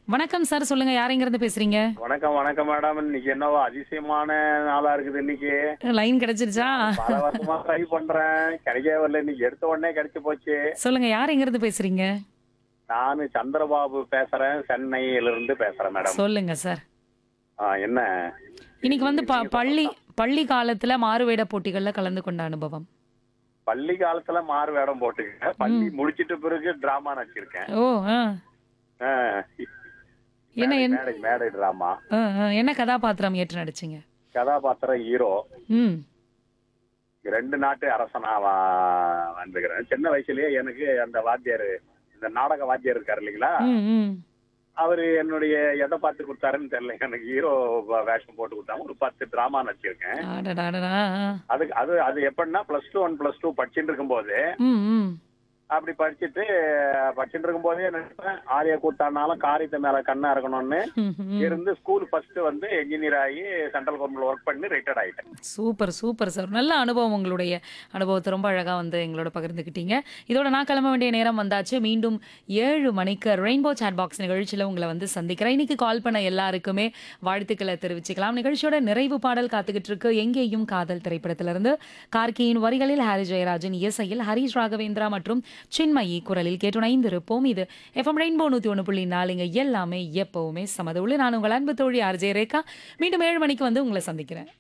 வணக்கம் சார் சொல்லுங்க யாருங்கிறது பேசுறீங்க வணக்கம் வணக்கம் மேடம் இன்னைக்கு என்னவோ அதிசயமான நாளா இருக்குது இன்னைக்கு லைன் கிடைச்சிருச்சா பல வருஷமா ட்ரை பண்றேன் கிடைக்கவே வரல இன்னைக்கு எடுத்த உடனே கிடைச்சு போச்சு சொல்லுங்க யாருங்கிறது பேசுறீங்க நானு சந்திரபாபு பேசுறேன் சென்னையில இருந்து பேசுறேன் மேடம் சொல்லுங்க சார் ஆ, என்ன இன்னைக்கு வந்து ப- பள்ளி பள்ளி காலத்துல மாறுவேட போட்டிகள்ல கலந்து கொண்ட அனுபவம் பள்ளி காலத்துல மாறு வேடம் போட்டுக்கேன் பள்ளி முடிச்சிட்ட பிறகு டிராமா நடிச்சிருக்கேன் ஓ ஆ. ஆ, என்ன மேடை- என்ன மேடை மேடை டிராமா ஆ, ஆ. என்ன கதாபாத்திரம் ஏற்று நடிச்சீங்க கதாபாத்திரம் ஹீரோ ம் ரெண்டு நாட்டு அரசனா வா- வந்துக்கிறேன் சின்ன வயசுலயே எனக்கு அந்த வாத்தியார் இந்த நாடக வாத்தியார் இருக்காரு இல்லைங்களா ம் ம் அவரு என்னுடைய எதை பார்த்து கொடுத்தாருன்னு தெரியல எனக்கு ஹீரோ வேஷம் போட்டு கொடுத்தாங்க ஒரு பத்து டிராமா நடிச்சிருக்கேன் அடடாடடா. ஆ. அதுக்கு அது அது எப்படின்னா plus two one plus two படிச்சுட்டு இருக்கும்போது ம் ம் அப்படி படிச்சுட்டு படிச்சுட்டு இருக்கும்போதே நினைப்பேன் ஆரிய கூத்தாடினாலும் காரியத்தை மேல கண்ணா இருக்கணும்னு ம், ம். இருந்து ஸ்கூல் ஃபர்ஸ்ட் வந்து என்ஜினியர் ஆகி சென்ட்ரல் கவர்மெண்ட் ஒர்க் பண்ணி ரிட்டையர்ட் ஆயிட்டேன் சூப்பர் சூப்பர் சார் நல்ல அனுபவம் உங்களுடைய அனுபவத்தை ரொம்ப அழகா வந்து எங்களோட பகிர்ந்துக்கிட்டீங்க இதோட நான் கிளம்ப வேண்டிய நேரம் வந்தாச்சு மீண்டும் ஏழு மணிக்கு ரெயின்போ சாட் பாக்ஸ் நிகழ்ச்சியில் உங்களை வந்து சந்திக்கிறேன் இன்னைக்கு கால் பண்ண எல்லாருக்குமே வாழ்த்துக்களை தெரிவிச்சுக்கலாம் நிகழ்ச்சியோட நிறைவு பாடல் காத்துக்கிட்டு இருக்கு எங்கேயும் காதல் திரைப்படத்திலிருந்து கார்கியின் வரிகளில் ஹாரி ஜெயராஜன் இசையில் ஹரிஷ் ராகவேந்திரா மற்றும் சின்மயி குரலில் கேட்டு இணைந்திருப்போம் இது எஃப்எம் ரெயின்போ நூத்தி ஒன்று புள்ளி நாலுங்க எல்லாமே எப்பவுமே சமது உள்ள நான் உங்கள் அன்பு தோழி ஆர்ஜே ரேகா மீண்டும் ஏழு மணிக்கு வந்து உங்களை சந்திக்கிறேன்